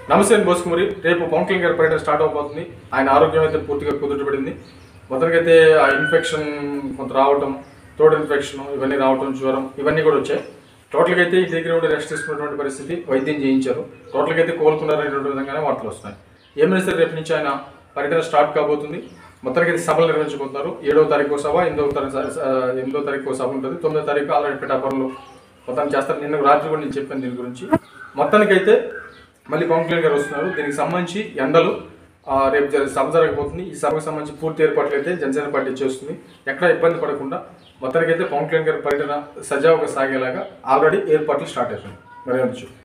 నమస్తే అని బోసుకుమరి రేపు పవన్ కళ్యాణ్ గారి పర్యటన స్టార్ట్ అవబోతుంది ఆయన ఆరోగ్యం అయితే పూర్తిగా కుదుటపడింది మొత్తానికైతే ఆ ఇన్ఫెక్షన్ కొంత రావటం థ్రోట్ ఇన్ఫెక్షన్ ఇవన్నీ రావటం జ్వరం ఇవన్నీ కూడా వచ్చాయి టోటల్గా అయితే ఈ దగ్గర కూడా రెస్ట్ తీసుకున్నటువంటి పరిస్థితి వైద్యం చేయించారు టోటల్గా అయితే కోలుకున్నారనేటువంటి విధంగానే వార్తలు వస్తున్నాయి ఏమైనా సరే రేపు నుంచి ఆయన పర్యటన స్టార్ట్ కాబోతుంది మొత్తానికి అయితే సభలు నిర్వహించబోతున్నారు ఏడవ తారీఖు సభ ఎనిమిదవ తారీఖు ఎనిమిదవ తారీఖు సభ ఉంటుంది తొమ్మిదో తారీఖు ఆల్రెడీ పిఠాపురంలో మొత్తాన్ని చేస్తారు నిన్న రాత్రి కూడా నేను చెప్పాను దీని గురించి మొత్తానికైతే మళ్ళీ పవన్ కళ్యాణ్ గారు వస్తున్నారు దీనికి సంబంధించి ఎండలు ఆ, రేపు జర- సభ జరగబోతుంది ఈ సభకు సంబంధించి పూర్తి ఏర్పాట్లు అయితే జనసేన పార్టీ చేస్తుంది ఎక్కడ ఇబ్బంది పడకుండా మొత్తానికైతే పవన్ కళ్యాణ్ గారి పర్యటన సజావుగా సాగేలాగా ఆల్రెడీ ఏర్పాట్లు స్టార్ట్ అయిపోయింది మరి ఏమొచ్చు